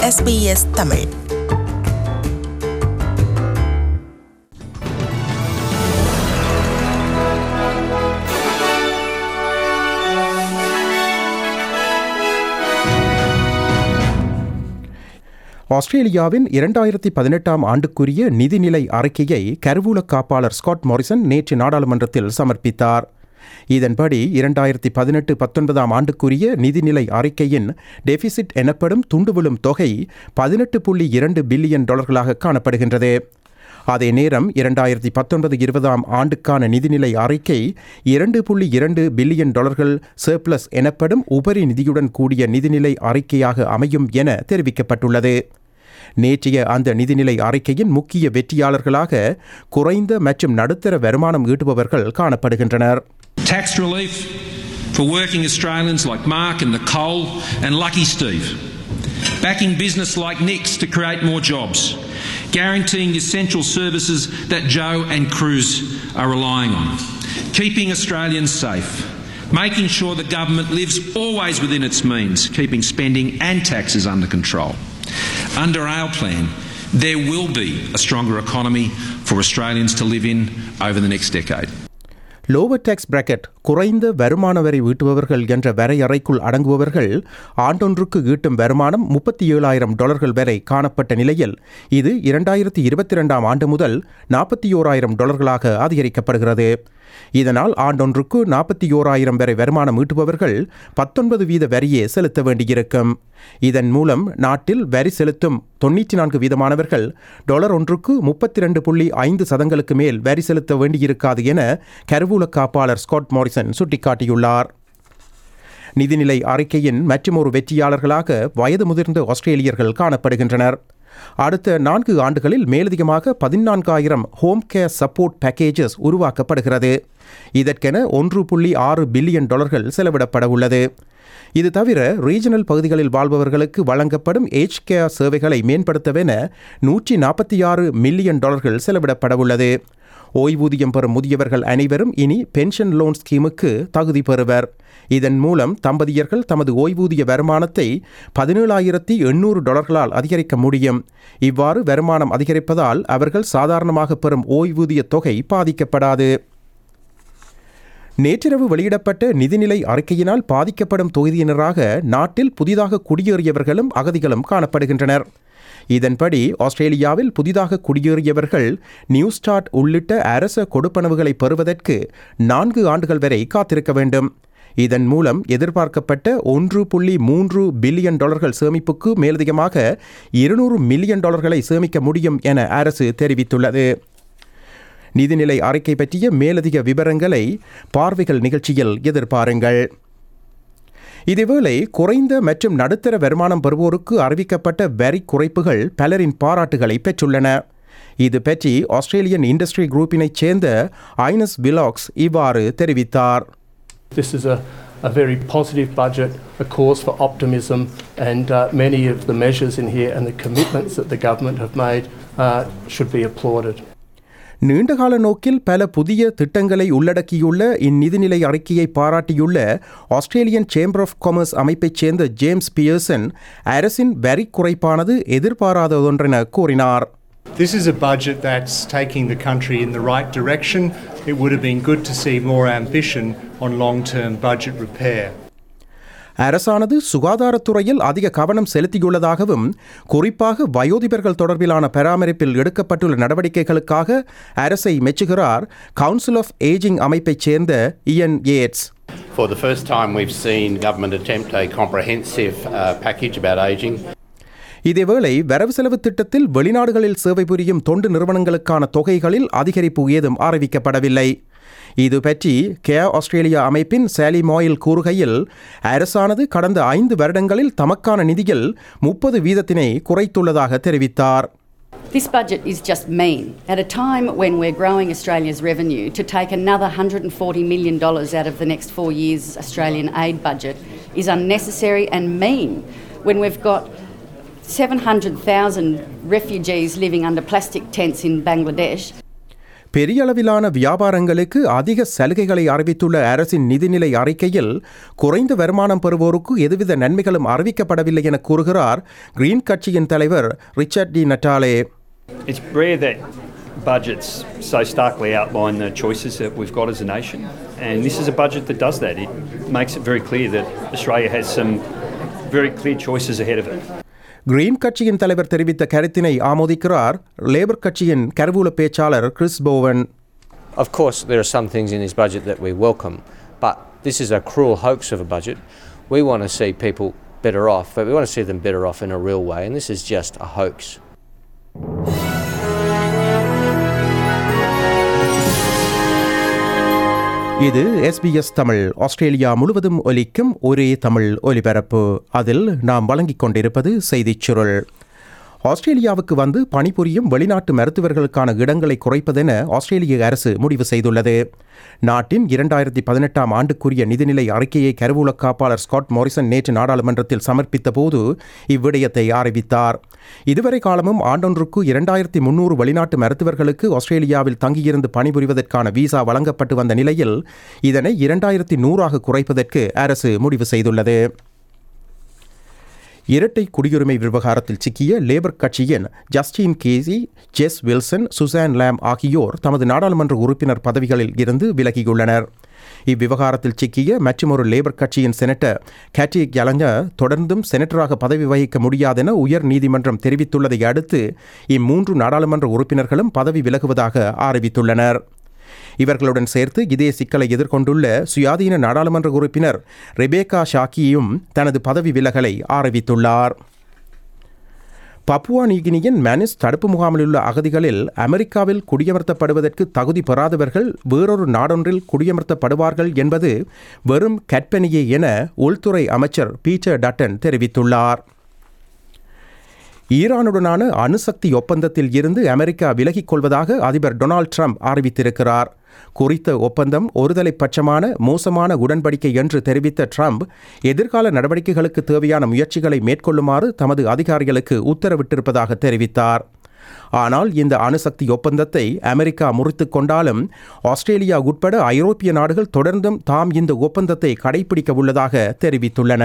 SBS Tamil ஆஸ்திரேலியாவின் இரண்டாயிரத்தி பதினெட்டாம் ஆண்டுக்குரிய நிதிநிலை அறிக்கையை கருவூல காப்பாளர் ஸ்காட் மாரிசன் நேற்று நாடாளுமன்றத்தில் சமர்ப்பித்தார் இதன்படி இரண்டாயிரத்தி பதினெட்டு பத்தொன்பதாம் ஆண்டுக்குரிய நிதிநிலை அறிக்கையின் டெபிசிட் எனப்படும் துண்டுவிழும் தொகை பதினெட்டு புள்ளி இரண்டு பில்லியன் டாலர்களாக காணப்படுகின்றது அதே நேரம் இரண்டாயிரத்தி பத்தொன்பது இருபதாம் ஆண்டுக்கான நிதிநிலை அறிக்கை இரண்டு புள்ளி இரண்டு பில்லியன் டாலர்கள் சர்ப்ளஸ் எனப்படும் உபரி நிதியுடன் கூடிய நிதிநிலை அறிக்கையாக அமையும் என தெரிவிக்கப்பட்டுள்ளது நேற்றைய அந்த நிதிநிலை அறிக்கையின் முக்கிய வெற்றியாளர்களாக குறைந்த மற்றும் நடுத்தர வருமானம் ஈட்டுபவர்கள் காணப்படுகின்றனர் Tax relief for working Australians like Mark and Nicole and Lucky Steve. Backing business like Nix to create more jobs. Guaranteeing essential services that Joe and Cruz are relying on. Keeping Australians safe. Making sure the government lives always within its means. Keeping spending and taxes under control. Under our plan, there will be a stronger economy for Australians to live in over the next decade. Lower tax bracket குறைந்த வருமான வரி ஈட்டுபவர்கள் என்ற வரையறைக்குள் அடங்குபவர்கள் ஆண்டொன்றுக்கு ஈட்டும் வருமானம் முப்பத்தி ஏழாயிரம் டாலர்கள் வரை காணப்பட்ட நிலையில் இது இரண்டாயிரத்தி இருபத்தி ரெண்டாம் ஆண்டு முதல் நாற்பத்தி ஓராயிரம் டாலர்களாக அதிகரிக்கப்படுகிறது இதனால் ஆண்டொன்றுக்கு நாற்பத்தி ஓராயிரம் வரை வருமானம் ஈட்டுபவர்கள் பத்தொன்பது வீத வரியே செலுத்த வேண்டியிருக்கும் இதன் மூலம் நாட்டில் வரி செலுத்தும் தொன்னூற்றி நான்கு வீதமானவர்கள் டாலர் ஒன்றுக்கு முப்பத்தி ரெண்டு புள்ளி ஐந்து சதங்களுக்கு மேல் வரி செலுத்த வேண்டியிருக்காது என கருவூல காப்பாளர் ஸ்காட் மாரிசன் சுட்டிக்காட்டியுள்ளார் நிதிநிலை அறிக்கையின் மற்றுமொரு வெற்றியாளர்களாக வயது முதிர்ந்த ஆஸ்திரேலியர்கள் காணப்படுகின்றனர் அடுத்த நான்கு ஆண்டுகளில் மேலதிகமாக பதினான்காயிரம் ஹோம் கேர் சப்போர்ட் பேக்கேஜஸ் உருவாக்கப்படுகிறது இதற்கென ஒன்று புள்ளி ஆறு பில்லியன் டாலர்கள் செலவிடப்பட உள்ளது இது தவிர ரீஜனல் பகுதிகளில் வாழ்பவர்களுக்கு வழங்கப்படும் ஏஜ் கேர் சேவைகளை மேம்படுத்தவென நூற்றி நாற்பத்தி ஆறு மில்லியன் டாலர்கள் செலவிடப்பட உள்ளது ஓய்வூதியம் பெறும் முதியவர்கள் அனைவரும் இனி பென்ஷன் லோன் ஸ்கீமுக்கு தகுதி பெறுவர் இதன் மூலம் தம்பதியர்கள் தமது ஓய்வூதிய வருமானத்தை பதினேழாயிரத்தி எண்ணூறு டாலர்களால் அதிகரிக்க முடியும் இவ்வாறு வருமானம் அதிகரிப்பதால் அவர்கள் சாதாரணமாக பெறும் ஓய்வூதிய தொகை பாதிக்கப்படாது நேற்றிரவு வெளியிடப்பட்ட நிதிநிலை அறிக்கையினால் பாதிக்கப்படும் தொகுதியினராக நாட்டில் புதிதாக குடியேறியவர்களும் அகதிகளும் காணப்படுகின்றனர் இதன்படி ஆஸ்திரேலியாவில் புதிதாக குடியேறியவர்கள் நியூ ஸ்டார்ட் உள்ளிட்ட அரச கொடுப்பனவுகளை பெறுவதற்கு நான்கு ஆண்டுகள் வரை காத்திருக்க வேண்டும் இதன் மூலம் எதிர்பார்க்கப்பட்ட ஒன்று புள்ளி மூன்று பில்லியன் டாலர்கள் சேமிப்புக்கு மேலதிகமாக இருநூறு மில்லியன் டாலர்களை சேமிக்க முடியும் என அரசு தெரிவித்துள்ளது நிதிநிலை அறிக்கை பற்றிய மேலதிக விவரங்களை பார்வைகள் நிகழ்ச்சியில் எதிர்பாருங்கள் இதேவேளை குறைந்த மற்றும் நடுத்தர வருமானம் பெறுவோருக்கு அறிவிக்கப்பட்ட வரி குறைப்புகள் பலரின் பாராட்டுகளை பெற்றுள்ளன இது பற்றி ஆஸ்திரேலியன் இண்டஸ்ட்ரி குரூப்பினைச் சேர்ந்த ஐனஸ் விலாக்ஸ் இவ்வாறு தெரிவித்தார் This is a, a very positive budget, a cause for optimism, and uh, many of the measures in here and the commitments that the government have made uh, should be applauded. நீண்டகால நோக்கில் பல புதிய திட்டங்களை உள்ளடக்கியுள்ள இந்நிதிநிலை அறிக்கையை பாராட்டியுள்ள Australian chamber of commerce அமைப்பைச் சேர்ந்த ஜேம்ஸ் பியர்சன் அரசின் வரி குறைப்பானது எதிர்பாராததொன்றென கூறினார் This is a budget that's taking the country in the right direction. It would have been good to see more ambition on long term budget repair. அரசானது சுகாதாரத்துறையில் அதிக கவனம் செலுத்தியுள்ளதாகவும் குறிப்பாக வயோதிபர்கள் தொடர்பிலான பராமரிப்பில் எடுக்கப்பட்டுள்ள நடவடிக்கைகளுக்காக அரசை மெச்சுகிறார் கவுன்சில் ஆஃப் ஏஜிங் அமைப்பைச் சேர்ந்த இயன் ஏட்ஸ் For the first time, we've seen government attempt a comprehensive uh, package about ageing. இதேவேளை வரவு செலவு திட்டத்தில் வெளிநாடுகளில் சேவை புரியும் தொண்டு நிறுவனங்களுக்கான தொகைகளில் அதிகரிப்பு ஏதும் அறிவிக்கப்படவில்லை இது பற்றி கேர் ஆஸ்திரேலியா அமைப்பின் சாலி மாயில் கூறுகையில் அரசானது கடந்த ஐந்து வருடங்களில் தமக்கான நிதியில் முப்பது வீதத்தினை குறைத்துள்ளதாக தெரிவித்தார் This budget is just mean. At a time when we're growing Australia's revenue, to take another $140 million out of the next four years' Australian aid budget is unnecessary and mean when we've got 700,000 refugees living under plastic tents in Bangladesh. பெரிய அளவிலான வியாபாரங்களுக்கு அதிக சலுகைகளை அறிவித்துள்ள அரசின் நிதிநிலை அறிக்கையில் குறைந்த வருமானம் பெறுவோருக்கு எதுவித நன்மைகளும் அறிவிக்கப்படவில்லை என கூறுகிறார் கிரீன் கட்சியின் தலைவர் Richard Di Natale It's rare that budgets so starkly outline the choices that we've got as a nation, and this is a budget that does that. It makes it very clear that Australia has some very clear choices ahead of it. Green கட்சியின் தலைவர் தெரிவித்த கருத்தினை ஆமோதிக்கிறார் Labor கட்சியின் கருவூல பேச்சாளர் Chris Bowen Of course, there are some things in this budget that we welcome, but this is a cruel hoax of a budget. We want to see people better off, but we want to see them better off in a real way, and this is just a hoax. இது SBS Tamil Australia முழுவதும் ஒலிக்கும் ஒரே தமிழ் ஒலிபரப்பு அதில் நாம் வழங்கிக் கொண்டிருப்பது செய்திச் சுருள் ஆஸ்திரேலியாவுக்கு வந்து பணிபுரியும் வெளிநாட்டு மருத்துவர்களுக்கான இடங்களை குறைப்பதென ஆஸ்திரேலிய அரசு முடிவு செய்துள்ளது நாட்டின் இரண்டாயிரத்தி பதினெட்டாம் ஆண்டுக்குரிய நிதிநிலை அறிக்கையை கருவூல காப்பாளர் ஸ்காட் மோரிசன் நேற்று நாடாளுமன்றத்தில் சமர்ப்பித்த போது இவ்விடயத்தை அறிவித்தார் இதுவரை காலமும் ஆண்டொன்றுக்கு இரண்டாயிரத்தி முன்னூறு வெளிநாட்டு மருத்துவர்களுக்கு ஆஸ்திரேலியாவில் தங்கியிருந்து பணிபுரிவதற்கான விசா வழங்கப்பட்டு வந்த நிலையில் இதனை இரண்டாயிரத்தி நூறாக குறைப்பதற்கு அரசு முடிவு செய்துள்ளது இரட்டை குடியுரிமை விவகாரத்தில் சிக்கிய லேபர் கட்சியின் Justine Keay Josh Wilson Susan Lamb ஆகியோர் தமது நாடாளுமன்ற உறுப்பினர் பதவிகளில் இருந்து விலகியுள்ளனர் இவ்விவகாரத்தில் சிக்கிய மற்றுமொரு லேபர் கட்சியின் செனட்டர் கேட்டி கலஞ்ச தொடர்ந்தும் செனட்டராக பதவி வகிக்க முடியாதென உயர் நீதிமன்றம் தெரிவித்துள்ளதை அடுத்து இம்மூன்று நாடாளுமன்ற உறுப்பினர்களும் பதவி விலகுவதாக அறிவித்துள்ளனர் இவர்களுடன் சேர்த்து இதே சிக்கலை எதிர்கொண்டுள்ள சுயாதீன நாடாளுமன்ற உறுப்பினர் ரெபேகா ஷாக்கியும் தனது பதவி விலகலை அறிவித்துள்ளார் பப்புவா நீகினியின் மேனிஸ் தடுப்பு முகாமில் உள்ள அகதிகளில் அமெரிக்காவில் குடியமர்த்தப்படுவதற்கு தகுதி பெறாதவர்கள் வேறொரு நாடொன்றில் குடியமர்த்தப்படுவார்கள் என்பது வெறும் கற்பனையே என உள்துறை அமைச்சர் பீட்டர் டட்டன் தெரிவித்துள்ளார் ஈரானுடனான அணுசக்தி ஒப்பந்தத்தில் இருந்து அமெரிக்கா விலகிக் கொள்வதாக அதிபர் டொனால்ட் ட்ரம்ப் அறிவித்திருக்கிறார் குறித்த ஒப்பந்தம் ஒருதலை பட்சமான மோசமான உடன்படிக்கை என்று தெரிவித்த ட்ரம்ப் எதிர்கால நடவடிக்கைகளுக்கு தேவையான முயற்சிகளை மேற்கொள்ளுமாறு தமது அதிகாரிகளுக்கு உத்தரவிட்டிருப்பதாக தெரிவித்தார் ஆனால் இந்த அணுசக்தி ஒப்பந்தத்தை அமெரிக்கா முறித்துக் கொண்டாலும் ஆஸ்திரேலியா உட்பட ஐரோப்பிய நாடுகள் தொடர்ந்தும் தாம் இந்த ஒப்பந்தத்தை கடைபிடிக்க உள்ளதாக தெரிவித்துள்ளன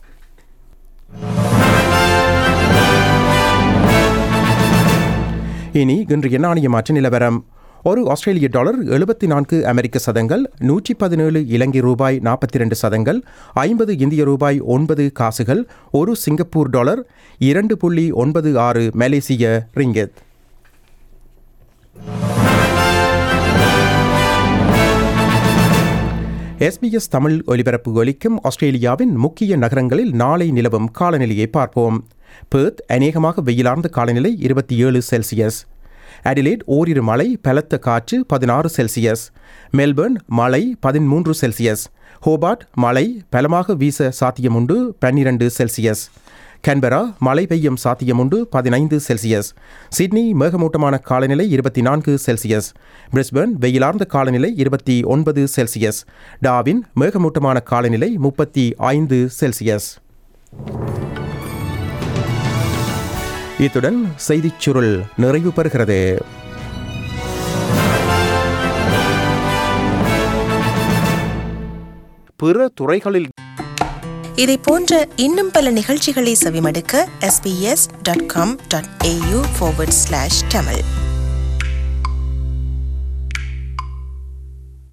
இனி இன்று எண்ணாணிய மாற்ற நிலவரம் ஒரு ஆஸ்திரேலிய டாலர் எழுபத்தி நான்கு அமெரிக்க சதங்கள் நூற்றி பதினேழு இலங்கை ரூபாய் நாற்பத்தி ரெண்டு சதங்கள் ஐம்பது இந்திய ரூபாய் ஒன்பது காசுகள் ஒரு சிங்கப்பூர் டாலர் இரண்டு புள்ளி ஒன்பது ஆறு மலேசிய ரிங்கெத் எஸ்பிஎஸ் தமிழ் ஒலிபரப்பு ஒலிக்கும் ஆஸ்திரேலியாவின் முக்கிய நகரங்களில் நாளை நிலவும் காலநிலையை பார்ப்போம் பேர்த் அநேகமாக வெயிலார்ந்த காலநிலை இருபத்தி ஏழு செல்சியஸ் அடிலேட் ஓரிரு மழை பலத்த காற்று பதினாறு செல்சியஸ் மெல்பர்ன் மழை பதிமூன்று செல்சியஸ் ஹோபார்ட் மழை பலமாக வீச சாத்தியமுண்டு பன்னிரண்டு செல்சியஸ் கன்பரா மழை பெய்யும் சாத்தியமுண்டு பதினைந்து செல்சியஸ் சிட்னி மேகமூட்டமான காலநிலை இருபத்தி நான்கு செல்சியஸ் பிரிஸ்பர்ன் வெயிலார்ந்த காலநிலை இருபத்தி ஒன்பது செல்சியஸ் டாவின் மேகமூட்டமான காலநிலை முப்பத்தி ஐந்து செல்சியஸ் இத்துடன் செய்திச் சுருள் நிறைவு பெறுகிறது பிற துறைகளில் இதை போன்ற இன்னும் பல நிகழ்ச்சிகளை செவிமடுக்க sbs.com.au forward slash tamil